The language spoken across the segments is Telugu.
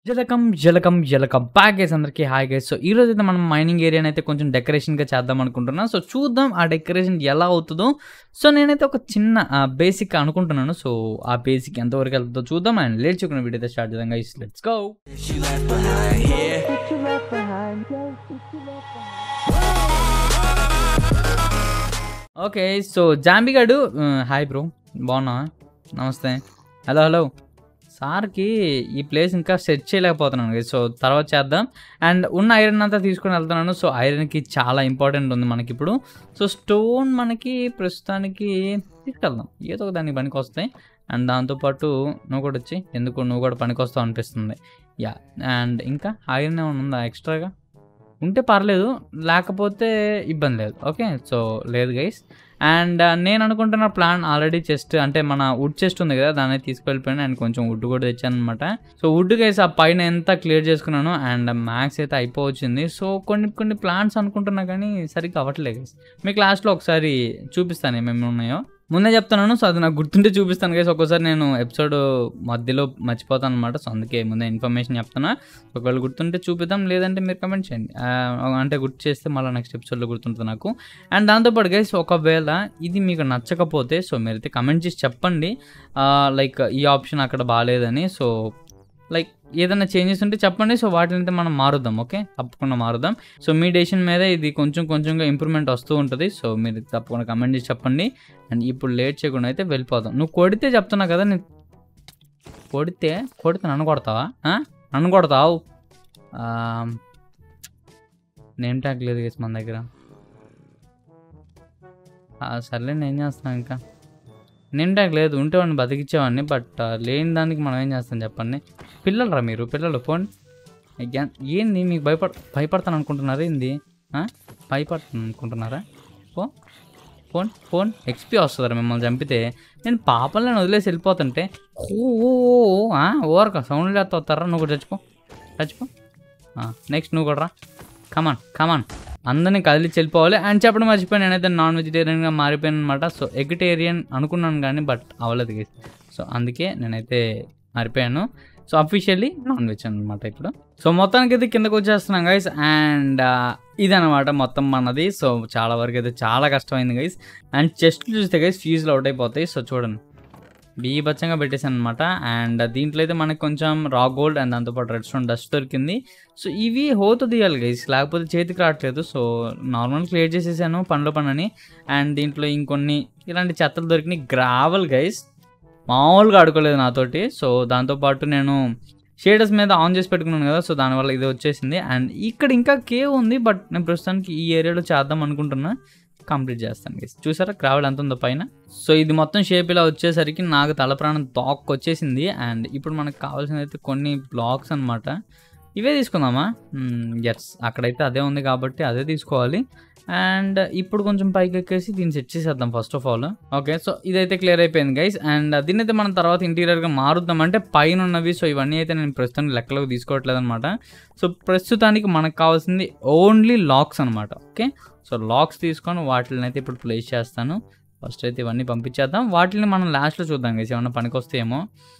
జలకం జలకం జలకం బ్యాక్ గైస్ అందరికీ హాయ్ గైస్ సో ఈ రోజు అయితే మనం మైనింగ్ ఏరియాని అయితే కొంచెం డెకరేషన్గా చేద్దాం అనుకుంటున్నాం సో చూద్దాం ఆ డెకరేషన్ ఎలా అవుతుందో సో నేనైతే ఒక చిన్న బేసిక్ అనుకుంటున్నాను సో ఆ బేసిక్ ఎంతవరకు వెళ్తుందో చూద్దాం అండ్ లేట్ చేయకుండా వీడియో అయితే స్టార్ట్ చేద్దాం guys let's go She left behind here. Okay so జాంబిగాడు హాయ్ బ్రో బాగున్నా నమస్తే హలో హలో సార్కి ఈ ప్లేస్ ఇంకా సెట్ చేయలేకపోతున్నాను guys. సో తర్వాత చేద్దాం అండ్ ఉన్న ఐరన్ అంతా తీసుకొని వెళ్తున్నాను సో ఐరన్కి చాలా ఇంపార్టెంట్ ఉంది మనకి ఇప్పుడు సో స్టోన్ మనకి ప్రస్తుతానికి తీసుకెళ్దాం ఏదో ఒక దానికి పనికి వస్తాయి అండ్ దాంతోపాటు నువ్వు కూడా వచ్చి ఎందుకు నువ్వు కూడా పనికి వస్తావు అనిపిస్తుంది యా అండ్ ఇంకా ఐరన్ ఏమైనా ఉందా ఎక్స్ట్రాగా ఉంటే పర్లేదు లేకపోతే ఇబ్బంది లేదు ఓకే సో లేదు గైస్ అండ్ నేను అనుకుంటున్న ప్లాన్ ఆల్రెడీ చెస్ట్ అంటే మన వుడ్ చెస్ట్ ఉంది కదా దాన్ని తీసుకెళ్ళిపోయాను అండ్ కొంచెం వుడ్ కూడా తెచ్చాను అనమాట సో వుడ్ గైస్ ఆ పైన ఎంత క్లియర్ చేసుకున్నాను అండ్ మ్యాక్స్ అయితే అయిపోవచ్చింది సో కొన్ని కొన్ని ప్లాన్స్ అనుకుంటున్నా కానీ సరిగ్గా అవ్వట్లేదు గైస్ మీకు లాస్ట్లో ఒకసారి చూపిస్తాను ఏమేమి ఉన్నాయో ముందే చెప్తున్నాను సో అది నాకు గుర్తుంటే చూపిస్తాను గైస్ ఒక్కోసారి నేను ఎపిసోడ్ మధ్యలో మర్చిపోతాను అనమాట సో అందుకే ముందే ఇన్ఫర్మేషన్ చెప్తున్నా ఒకవేళ గుర్తుంటే చూపిద్దాం లేదంటే మీరు కమెంట్ చేయండి ఆ, అంటే గుర్తు చేస్తే మళ్ళీ నెక్స్ట్ ఎపిసోడ్లో గుర్తుంటుంది నాకు అండ్ దాంతోపాటు గైస్ ఒకవేళ ఇది మీకు నచ్చకపోతే సో మీరైతే కమెంట్ చేసి చెప్పండి లైక్ ఈ ఆప్షన్ అక్కడ బాగాలేదని సో లైక్ ఏదైనా చేంజెస్ ఉంటే చెప్పండి సో వాటిని అయితే మనం మారుద్దాం ఓకే తప్పకుండా మారుద్దాం సో మీ డెసిషన్ మీద ఇది కొంచెం కొంచెంగా ఇంప్రూవ్మెంట్ వస్తూ ఉంటుంది సో మీరు తప్పకుండా కమెంట్ చేసి చెప్పండి అండ్ ఇప్పుడు లేట్ చేయకుండా అయితే వెళ్ళిపోదాం నువ్వు కొడితే చెప్తున్నా కదా నేను కొడితే కొడితే నన్ను కొడతావా ఆ? నన్ను కొడతావు నేమ్ ట్యాగ్ లేదు గేస్ మన దగ్గర ఆ, సర్లే నేను చేస్తాను ఇంకా నేమ్ ట్యాగ్ లేదు ఉంటే వాడిని బతికిచ్చేవాడిని బట్ లేని దానికి మనం ఏం చేస్తాం చెప్పండి పిల్లలరా మీరు పిల్లలు ఫోన్ ఏంది మీకు భయపడ భయపడతాను అనుకుంటున్నారా ఏంది ఆ? భయపడతాను అనుకుంటున్నారా ఫోన్ ఫోన్ ఫోన్ ఎక్స్పీ వస్తుందా మిమ్మల్ని చంపితే నేను పాపలను వదిలేసి వెళ్ళిపోతుంటే ఓ ఓరక సౌండ్ చేస్తా వస్తారా నువ్వు కూడా చచ్చిపో చచ్చిపో నెక్స్ట్ నువ్వు కూడా రా కమాన్ కమాన్ అందరినీ కదిలిచ్చి వెళ్ళిపోవాలి అండ్ చెప్పడం మర్చిపోయాను నేనైతే నాన్ వెజిటేరియన్గా మారిపోయాను అనమాట సో ఎగిటేరియన్ అనుకున్నాను కానీ బట్ అవ్వలేదు guys. సో అందుకే నేనైతే మారిపోయాను సో అఫీషియల్లీ నాన్ వెజ్ అనమాట ఇప్పుడు సో మొత్తానికి అయితే కిందకు వచ్చేస్తున్నాం గైస్ అండ్ ఇదనమాట మొత్తం మనది సో చాలా వరకు అయితే చాలా కష్టమైంది గైస్ అండ్ చెస్ట్ చూస్తే గైస్ ఫీజులు అవుట్ అయిపోతాయి సో చూడండి బీభత్సంగా పెట్టేశాను అనమాట అండ్ దీంట్లో అయితే మనకి కొంచెం రా గోల్డ్ అండ్ దాంతోపాటు రెడ్ స్టోన్ డస్ట్ దొరికింది సో ఇవి హోత తీయాలి గైస్ లేకపోతే చేతికి రావట్లేదు సో నార్మల్ క్లియర్ చేసేసాను పనిలో పనని అండ్ దీంట్లో ఇంకొన్ని ఇలాంటి చెత్తలు దొరికినాయి గ్రావల్ గైస్ మామూలుగా ఆడుకోలేదు నాతోటి సో దాంతోపాటు నేను షేడర్స్ మీద ఆన్ చేసి పెట్టుకున్నాను కదా సో దానివల్ల ఇది వచ్చేసింది అండ్ ఇక్కడ ఇంకా కేవ్ ఉంది బట్ నేను ప్రస్తుతానికి ఈ ఏరియాలో చేద్దాం అనుకుంటున్నా కంప్లీట్ చేస్తాను గైస్ చూసారా గ్రావెల్ ఎంత ఉందో పైన సో ఇది మొత్తం షేప్ ఇలా వచ్చేసరికి నాకు తల ప్రాణం తాక్ వచ్చేసింది అండ్ ఇప్పుడు మనకు కావాల్సింది అయితే కొన్ని బ్లాక్స్ అనమాట ఇవే తీసుకుందామా ఎస్ అక్కడైతే అదే ఉంది కాబట్టి అదే తీసుకోవాలి అండ్ ఇప్పుడు కొంచెం పైకి ఎక్కేసి దీన్ని సెట్ చేసేద్దాం first of all okay so ఇదైతే క్లియర్ అయిపోయింది గైస్ అండ్ దీన్ని అయితే మనం తర్వాత ఇంటీరియర్గా మారుద్దాం అంటే పైన ఉన్నవి సో ఇవన్నీ అయితే నేను ప్రస్తుతానికి లెక్కలోకి తీసుకోవట్లేదు అనమాట సో ప్రస్తుతానికి మనకు కావాల్సింది ఓన్లీ లాక్స్ అనమాట ఓకే సో లాక్స్ తీసుకొని వాటిని అయితే ఇప్పుడు ప్లేస్ చేస్తాను ఫస్ట్ అయితే ఇవన్నీ పంపించేద్దాం వాటిని మనం లాస్ట్లో చూద్దాం గైస్ ఏమన్నా పనికొస్తాయేమో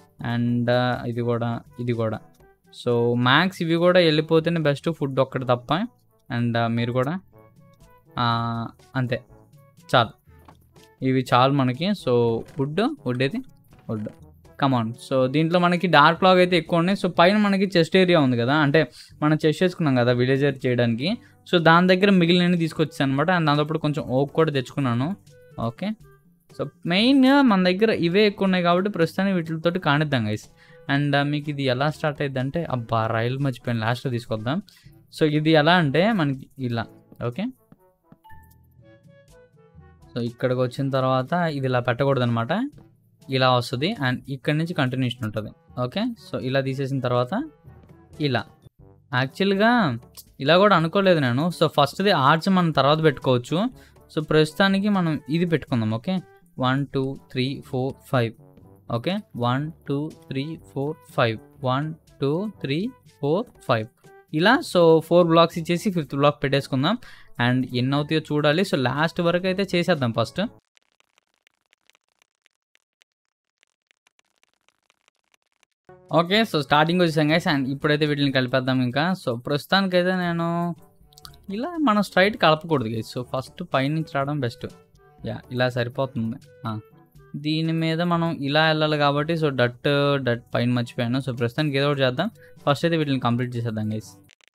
అండ్ ఇది కూడా ఇది కూడా సో మ్యాక్స్ ఇవి కూడా వెళ్ళిపోతేనే బెస్ట్ ఫుడ్ ఒక్కటి తప్ప అండ్ మీరు కూడా ఆ, అంతే చాలు ఇవి చాలు మనకి సో వుడ్ వుడ్ అయితే వుడ్ కమాన్ సో దీంట్లో మనకి డార్క్ లాగ్ అయితే ఎక్కువ ఉన్నాయి సో పైన మనకి చెస్ట్ ఏరియా ఉంది కదా అంటే మనం చెస్ట్ చేసుకున్నాం కదా విలేజర్ చేయడానికి సో దాని దగ్గర మిగిలినవి తీసుకొచ్చాను అనమాట అండ్ దాంతో కొంచెం ఓక్ కూడా తెచ్చుకున్నాను ఓకే సో మెయిన్ మన దగ్గర ఇవే ఎక్కువ ఉన్నాయి కాబట్టి ప్రస్తుతానికి వీటితోటి కానిద్దాం గైస్ అండ్ మీకు ఇది ఎలా స్టార్ట్ అయ్యింది అంటే అబ్బా రైలు మర్చిపోయాను లాస్ట్లో తీసుకొద్దాం సో ఇది ఎలా అంటే మనకి ఇలా ఓకే సో ఇక్కడికి వచ్చిన తర్వాత ఇది ఇలా పెట్టకూడదు అనమాట ఇలా వస్తుంది అండ్ ఇక్కడ నుంచి కంటిన్యూషన్ ఉంటుంది ఓకే సో ఇలా తీసేసిన తర్వాత ఇలా యాక్చువల్గా ఇలా కూడా అనుకోలేదు నేను సో ఫస్ట్ది ఆర్చ్ మనం తర్వాత పెట్టుకోవచ్చు సో ప్రస్తుతానికి మనం ఇది పెట్టుకుందాం okay one two three four five okay one two three four five one two three four five ఇలా సో ఫోర్ బ్లాక్స్ ఇచ్చేసి ఫిఫ్త్ బ్లాక్ పెట్టేసుకుందాం అండ్ ఎన్ని అవుతాయో చూడాలి సో లాస్ట్ వరకు అయితే చేసేద్దాం ఫస్ట్ ఓకే సో స్టార్టింగ్ వచ్చేసాం గైస్ అండ్ ఇప్పుడైతే వీటిని కలిపేద్దాం ఇంకా సో ప్రస్తుతానికైతే నేను ఇలా మనం స్ట్రైట్ కలపకూడదు గైస్ సో ఫస్ట్ పైనుంచి రావడం బెస్ట్ యా ఇలా సరిపోతుంది ఆ. దీని మీద మనం ఇలా వెళ్ళాలి కాబట్టి సో డట్ డట్ పైన మర్చిపోయాను సో ప్రస్తుతానికి ఏదో ఒకటి చేద్దాం ఫస్ట్ అయితే వీటిని కంప్లీట్ చేసేద్దాం గైస్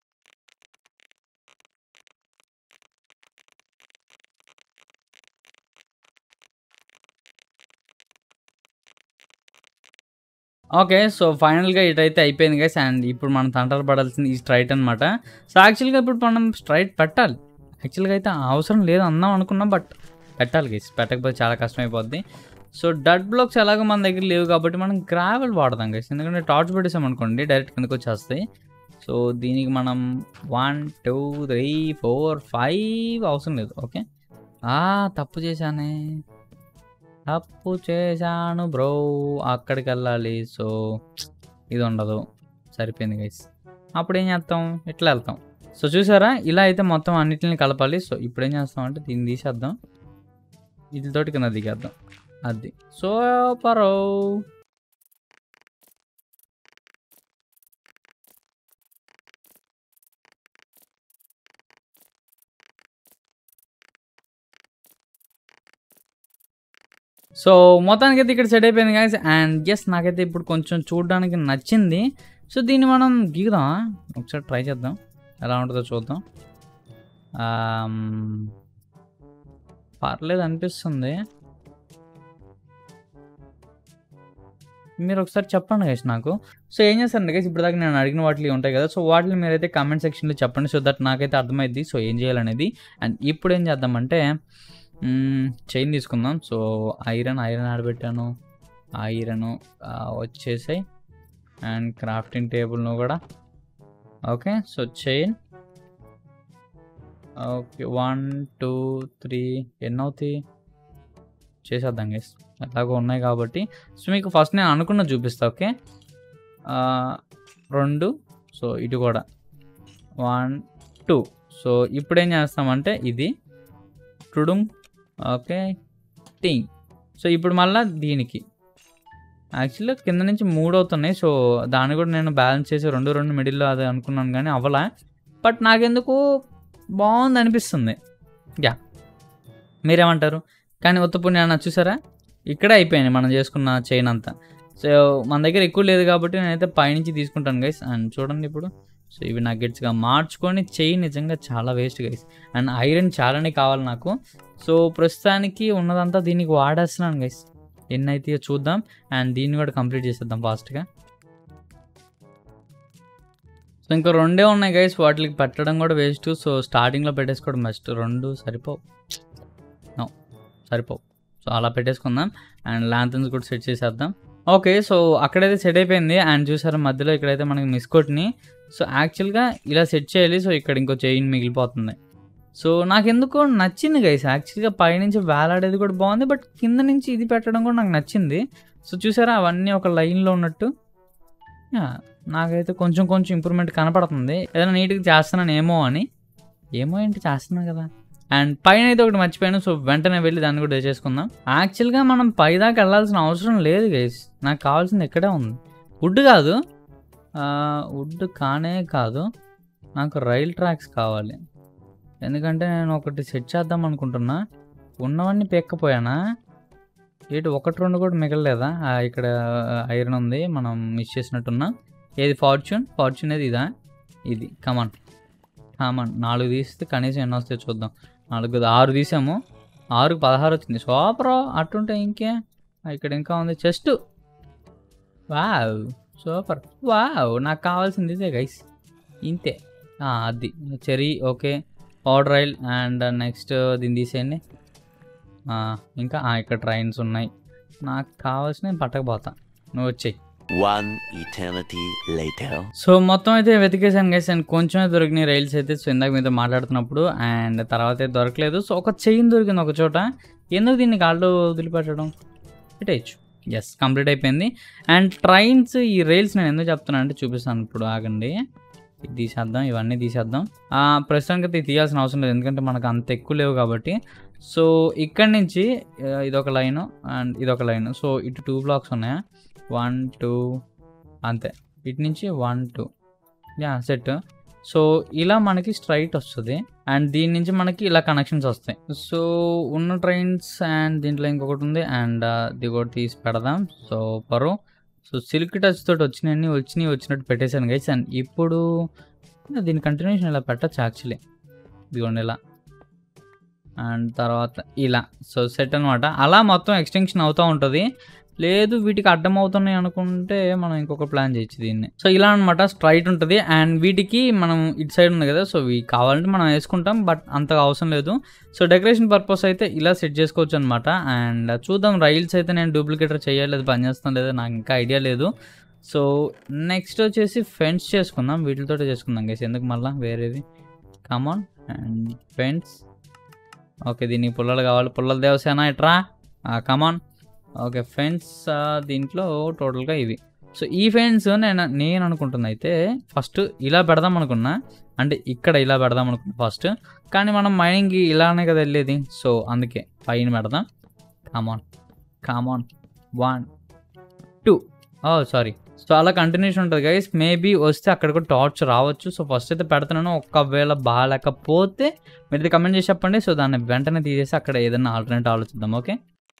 ఓకే సో ఫైనల్గా ఇటైతే అయిపోయింది గైస్ అండ్ ఇప్పుడు మనం తంటాలు పడాల్సింది ఈ స్ట్రైట్ అనమాట సో యాక్చువల్గా ఇప్పుడు మనం స్ట్రైట్ పెట్టాలి యాక్చువల్గా అయితే అవసరం లేదు అందాం అనుకున్నాం బట్ పెట్టాలి గైస్ పెట్టకపోతే చాలా కష్టమైపోద్ది సో డట్ బ్లాక్స్ ఎలాగో మన దగ్గర లేవు కాబట్టి మనం గ్రావెల్ వాడదాం గైస్ ఎందుకంటే టార్చ్ పెట్టేసాం అనుకోండి డైరెక్ట్ కిందకి వచ్చేస్తాయి సో దీనికి మనం one two three four five అవసరం లేదు ఓకే తప్పు చేశానే తప్పు చేశాను బ్రో అక్కడికి వెళ్ళాలి సో ఇది ఉండదు సరిపోయింది గైస్ అప్పుడు ఏం చేస్తాం ఇట్లా వెళ్తాం సో చూసారా ఇలా అయితే మొత్తం అన్నిటిని కలపాలి సో ఇప్పుడు ఏం చేస్తాం అంటే దీన్ని తీసేద్దాం వీటితోటి కింద దిగేద్దాం అది సూపర్ సో మొత్తానికి అయితే ఇక్కడ సెట్ అయిపోయింది గాయస్ అండ్ ఎస్ నాకైతే ఇప్పుడు కొంచెం చూడడానికి నచ్చింది సో దీన్ని మనం గీకుదాం ఒకసారి ట్రై చేద్దాం ఎలా ఉంటుందో చూద్దాం ఆమ్, పర్లేదు అనిపిస్తుంది మీరు ఒకసారి చెప్పండి గైస్ నాకు సో ఏం చేస్తాను గైస్ ఇప్పుడు దాకా నేను అడిగిన వాటిలో ఉంటాయి కదా సో వాటిని మీరైతే కామెంట్ సెక్షన్లో చెప్పండి సో దట్ నాకైతే అర్థమైద్ది సో ఏం చేయాలనేది అండ్ ఇప్పుడు ఏం చేద్దామంటే చైన్ తీసుకుందాం సో ఐరన్ ఐరన్ ఆడబెట్టాను ఐరన్ వచ్చేసాయి అండ్ క్రాఫ్టింగ్ టేబుల్ను కూడా okay so chain okay one two three ఎన్ని అవుతాయి చేసేద్దాం గైస్ ఎలాగో ఉన్నాయి కాబట్టి సో మీకు ఫస్ట్ నేను అనుకున్న చూపిస్తా ఓకే ఆ, రెండు సో ఇటు కూడా వన్ టూ సో ఇప్పుడు ఏం చేస్తామంటే ఇది టుడుం ఓకే టింగ్ సో ఇప్పుడు మళ్ళీ దీనికి యాక్చువల్గా కింద నుంచి మూడు అవుతున్నాయి సో దాన్ని కూడా నేను బ్యాలెన్స్ చేసి రెండు రెండు మిడిల్లో అదే అనుకున్నాను కానీ అవ్వలా బట్ నాకెందుకు బాగుంది అనిపిస్తుంది యా మీరేమంటారు కానీ ఉత్తపుణ్యాన్ని చూసారా ఇక్కడే అయిపోయింది మనం చేసుకున్న చైన్ అంతా సో మన దగ్గర ఎక్కువ లేదు కాబట్టి నేనైతే పైనుంచి తీసుకుంటాను గైస్ అండ్ చూడండి ఇప్పుడు సో ఇవి నగ్గెట్స్గా మార్చుకొని చైన్ నిజంగా చాలా వేస్ట్ గైస్ అండ్ ఐరన్ చాలానే కావాలి నాకు సో ప్రస్తుతానికి ఉన్నదంతా దీనికి వాడేస్తున్నాను గైస్ ఎన్ని అయితే చూద్దాం అండ్ దీన్ని కూడా కంప్లీట్ చేసేద్దాం ఫాస్ట్గా సో ఇంకా రెండే ఉన్నాయి గైస్ వాటికి పెట్టడం కూడా వేస్ట్ సో స్టార్టింగ్లో పెట్టేసుకోవడం బెస్ట్ రెండు సరిపోవు నో సరిపోవు సో అలా పెట్టేసుకుందాం అండ్ ల్యాంథన్స్ కూడా సెట్ చేసేద్దాం ఓకే సో అక్కడైతే సెట్ అయిపోయింది అండ్ చూసారా మధ్యలో ఇక్కడైతే మనకి మిస్కోట్ని సో యాక్చువల్గా ఇలా సెట్ చేయాలి సో ఇక్కడ ఇంకో చైన్ మిగిలిపోతుంది సో నాకెందుకో నచ్చింది గైస్ యాక్చువల్గా పైనుంచి వేలాడేది కూడా బాగుంది బట్ కింద నుంచి ఇది పెట్టడం కూడా నాకు నచ్చింది సో చూసారా అవన్నీ ఒక లైన్లో ఉన్నట్టు యా, నాకైతే కొంచెం కొంచెం ఇంప్రూవ్మెంట్ కనపడుతుంది ఏదైనా నీట్గా చేస్తున్నాను ఏమో అని ఏమో ఏంటి చేస్తున్నాను కదా అండ్ పైన అయితే ఒకటి మర్చిపోయాను సో వెంటనే వెళ్ళి దాన్ని కూడా చేసుకుందాం యాక్చువల్గా మనం పైదాకా వెళ్ళాల్సిన అవసరం లేదు గైస్ నాకు కావాల్సింది ఇక్కడే ఉంది వుడ్ కాదు వుడ్ కానే కాదు నాకు రైల్ ట్రాక్స్ కావాలి ఎందుకంటే నేను ఒకటి సెట్ చేద్దాం అనుకుంటున్నా ఉన్నవన్నీ పెక్కపోయానా ఏంటి ఒకటి రెండు కూడా మిగలలేదా ఆ, ఇక్కడ ఐరన్ ఉంది మనం మిస్ చేసినట్టున్నా ఏది ఫార్చ్యూన్ ఫార్చ్యూన్ ఏది ఇదా ఇది కమాన్ కమాన్ నాలుగు తీస్తే కనీసం ఎన్ని వస్తాయో చూద్దాం నాలుగు కాదు, ఆరు తీసాము ఆరుకు పదహారు వచ్చింది సూపర్ అట్టుంటే ఇంకే ఆ, ఇక్కడ ఇంకా ఉంది చెస్ట్ వావ్ సూపర్ వావ్ నాకు కావాల్సింది ఇదే గైస్ ఇంతే ఆ, అది cherry okay powder oil and next దీన్ని తీసేయండి ఆ, ఇంకా ఆ, ఇక్కడ ట్రైన్స్ ఉన్నాయి నాకు కావాల్సిన పట్టకపోతా నువ్వు వచ్చేయి One eternity later. సో మొత్తం అయితే వెతికేసాను గైస్ అండ్ కొంచెమే దొరికినాయి రైల్స్ అయితే సో ఇందాక మీతో మాట్లాడుతున్నప్పుడు అండ్ తర్వాత అయితే దొరకలేదు సో ఒక చైన్ దొరికింది ఒక చోట ఎందుకు దీన్ని కాళ్ళు వదిలిపెట్టడం పెట్టేయచ్చు ఎస్ కంప్లీట్ అయిపోయింది అండ్ ట్రైన్స్ ఈ రైల్స్ నేను ఎందుకు చెప్తున్నాను అంటే చూపిస్తాను ఇప్పుడు ఆగండి ఇది తీసేద్దాం ఇవన్నీ తీసేద్దాం ఆ, ప్రస్తుతానికి అయితే ఇది తీయాల్సిన అవసరం లేదు ఎందుకంటే మనకు అంత ఎక్కువ లేవు కాబట్టి సో ఇక్కడి నుంచి ఆ, ఇదొక లైన్ అండ్ ఇదొక లైన్ సో ఇటు టూ బ్లాక్స్ ఉన్నాయా వన్ టూ అంతే ఇటు నుంచి one two yeah set so ఇలా మనకి స్ట్రైట్ వస్తుంది అండ్ దీని నుంచి మనకి ఇలా కనెక్షన్స్ వస్తాయి సో ఉన్న ట్రైన్స్ అండ్ దీంట్లో ఇంకొకటి ఉంది అండ్ ఇది కూడా తీసి పెడదాం సో పరు సో సిల్క్ టచ్ తోటి వచ్చినాయన్ని వచ్చినాయి వచ్చినట్టు పెట్టేశాను గైస్ అండ్ ఇప్పుడు దీని కంటిన్యూషన్ ఇలా పెట్టచ్చు యాక్చువల్లీ ఇదిగోండి ఇలా అండ్ తర్వాత ఇలా సో సెట్ అనమాట అలా మొత్తం ఎక్స్టెన్షన్ అవుతూ ఉంటుంది లేదు వీటికి అడ్డం అవుతున్నాయి అనుకుంటే మనం ఇంకొక ప్లాన్ చేయొచ్చు దీన్ని సో ఇలా అనమాట స్ట్రైట్ ఉంటుంది అండ్ వీటికి మనం ఇటు సైడ్ ఉంది కదా సో ఇవి కావాలంటే మనం వేసుకుంటాం బట్ అంతగా అవసరం లేదు సో డెకరేషన్ పర్పస్ అయితే ఇలా సెట్ చేసుకోవచ్చు అనమాట అండ్ చూద్దాం రైల్స్ అయితే నేను డూప్లికేటర్ చేయలేదు పని చేస్తాను లేదా నాకు ఇంకా ఐడియా లేదు సో నెక్స్ట్ వచ్చేసి ఫెన్స్ చేసుకుందాం వీటితో చేసుకుందాం గైస్ ఎందుకు మళ్ళీ వేరేది కమాన్ అండ్ ఫెన్స్ ఓకే దీనికి పుల్లలు కావాలి పుల్లల దేవసేన ఇట్రా కమాన్ ఓకే ఫెన్స్ దీంట్లో టోటల్గా ఇవి సో ఈ ఫెన్స్ నేను నేను అనుకుంటున్నా అయితే ఫస్ట్ ఇలా పెడదాం అనుకున్నా అంటే ఇక్కడ ఇలా పెడదాం అనుకున్నా ఫస్ట్ కానీ మనం మైనింగ్కి ఇలానే కదా వెళ్ళేది సో అందుకే పైన పెడదాం come on come on one two oh sorry so అలా కంటిన్యూషన్ ఉంటుంది గైస్ మేబీ వస్తే అక్కడ కూడా టార్చ్ రావచ్చు సో ఫస్ట్ అయితే పెడుతున్నాను ఒకవేళ బాగాలేకపోతే మీరు కమెంట్ చేసి చెప్పండి సో దాన్ని వెంటనే తీసేసి అక్కడ ఏదైనా ఆల్టర్నేట్ ఆలోచిద్దాం ఓకే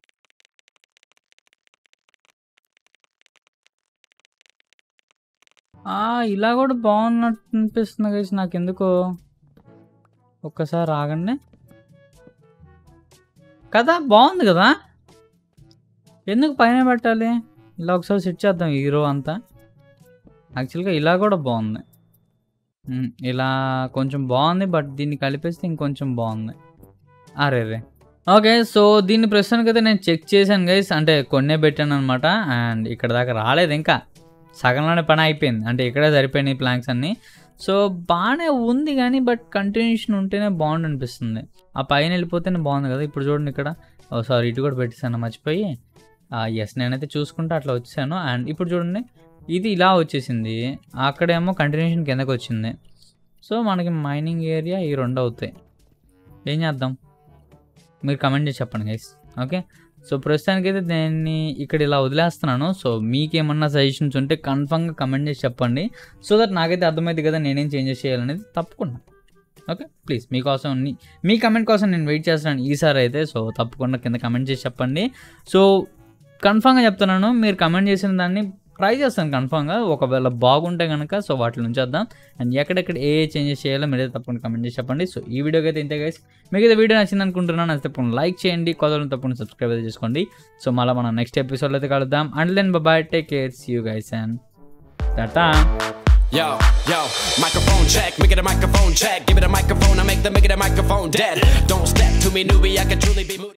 ఆ, ఇలా కూడా బాగున్నట్టు అనిపిస్తుంది గైస్ నాకు ఎందుకో ఒక్కసారి ఆగండి కదా బాగుంది కదా ఎందుకు పైన పెట్టాలి ఇలా ఒకసారి సెట్ చేద్దాం హీరో అంతా యాక్చువల్గా ఇలా కూడా బాగుంది ఉమ్, ఇలా కొంచెం బాగుంది బట్ దీన్ని కలిపేస్తే ఇంకొంచెం బాగుంది అరే రే ఓకే సో దీన్ని ప్రస్తుతానికి అయితే నేను చెక్ చేశాను గైస్ అంటే కొన్నే పెట్టాను అనమాట అండ్ ఇక్కడ దాకా రాలేదు ఇంకా సగంలోనే పని అయిపోయింది అంటే ఇక్కడే సరిపోయినాయి ప్లాంక్స్ అన్నీ సో బాగానే ఉంది కానీ బట్ కంటిన్యూషన్ ఉంటేనే బాగుండు అనిపిస్తుంది ఆ పైన వెళ్ళిపోతేనే బాగుంది కదా ఇప్పుడు చూడండి ఇక్కడ ఓ సారీ ఇటు కూడా పెట్టేసాను మర్చిపోయి ఎస్ నేనైతే చూసుకుంటే అట్లా వచ్చాను అండ్ ఇప్పుడు చూడండి ఇది ఇలా వచ్చేసింది అక్కడేమో కంటిన్యూషన్ కిందకి వచ్చింది సో మనకి మైనింగ్ ఏరియా ఈ రెండు అవుతాయి ఏం చేద్దాం మీరు కమెంట్ చేసి చెప్పండి గైస్ ఓకే సో ప్రస్తుతానికైతే దీన్ని ఇక్కడ ఇలా వదిలేస్తున్నాను సో మీకేమన్నా సజెషన్స్ ఉంటే కన్ఫామ్గా కమెంట్ చేసి చెప్పండి సో దట్ నాకైతే అర్థమైంది కదా నేనేం చేంజెస్ చేయాలనేది తప్పకుండా ఓకే ప్లీజ్ మీకోసం నీ- మీ కమెంట్ కోసం నేను వెయిట్ చేస్తున్నాను ఈసారి అయితే సో తప్పకుండా కింద కమెంట్ చేసి చెప్పండి సో కన్ఫామ్గా చెప్తున్నాను మీరు కమెంట్ చేసిన దాన్ని ట్రై చేస్తాను కన్ఫామ్గా ఒకవేళ బాగుంటే కనుక సో వాటిని ఉంచేద్దాం అండ్ ఎక్కడెక్కడ ఏ ఏ చేంజెస్ చేయాలో మీరే తప్పకుండా కమెంట్ చేసి చెప్పండి సో ఈ వీడియోకి అయితే ఇంతే గైస్ మీకు అయితే వీడియో నచ్చింది అనుకుంటున్నాను అయితే తప్పకుండా లైక్ చేయండి కొత్తలు తప్పకుండా సబ్స్క్రైబ్ అయితే చేసుకోండి సో మళ్ళీ మనం నెక్స్ట్ ఎపిసోడ్లో అయితే కలుద్దాం and then bye take care see you guys and టాటా Yo, yo, microphone check, make it a microphone check. Give it a microphone, I make the make it a microphone dead. Don't step to me, newbie, I can truly be moody.